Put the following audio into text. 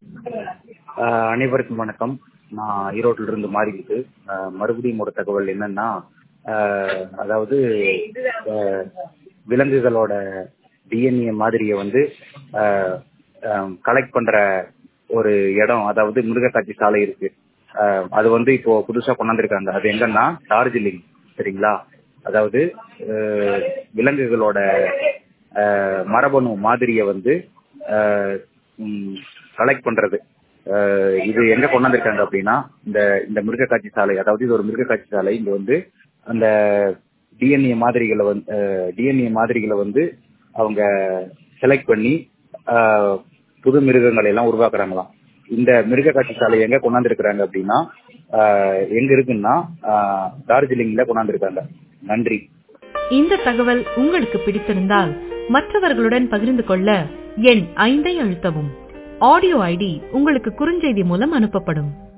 ஆஹ் அனைவருக்கும் வணக்கம் நான் ஈரோட்டில இருந்து மாறிக்கிட்டு மறுபடியும் ஒரு தகவல் என்னன்னா ஆஹ் அதாவது ஆஹ் விலங்குகளோட டிஎன்ஏ மாதிரியை வந்து கலெக்ட் பண்ற ஒரு இடம் அதாவது மிருகக்காட்சி சாலை இருக்கு ஆஹ் அது வந்து இப்போ புதுசா கொண்டாந்துருக்காங்க அது எங்கன்னா டார்ஜிலிங் சரிங்களா அதாவது ஆஹ் விலங்குகளோட ஆஹ் மரபணு மாதிரியை வந்து கலெக்ட் பண்றது ஆஹ் இது எங்க கொண்டாந்துருக்காங்க அப்படின்னா இந்த இந்த மிருகக்காட்சி சாலை அதாவது இது ஒரு மிருகக்காட்சி சாலை இங்க வந்து அந்த டிஎன்ஏ மாதிரிகளை வந்து டிஎன்ஏ மாதிரிகளை வந்து அவங்க செலக்ட் பண்ணி ஆஹ் புது மிருகங்களை எல்லாம் உருவாக்குறாங்களாம் இந்த மிருக காட்சி சாலை எங்க கொண்டாந்துருக்காங்க அப்படின்னா ஆஹ் எங்க இருக்குன்னா ஆஹ் டார்ஜிலிங்ல கொண்டாந்துருக்காங்க நன்றி இந்த தகவல் உங்களுக்கு பிடித்திருந்தால் மற்றவர்களுடன் பகிர்ந்து கொள்ள எண் ஐந்தை அழுத்தவும் ஆடியோ ஐடி உங்களுக்கு குறுஞ்செய்தி மூலம் அனுப்பப்படும்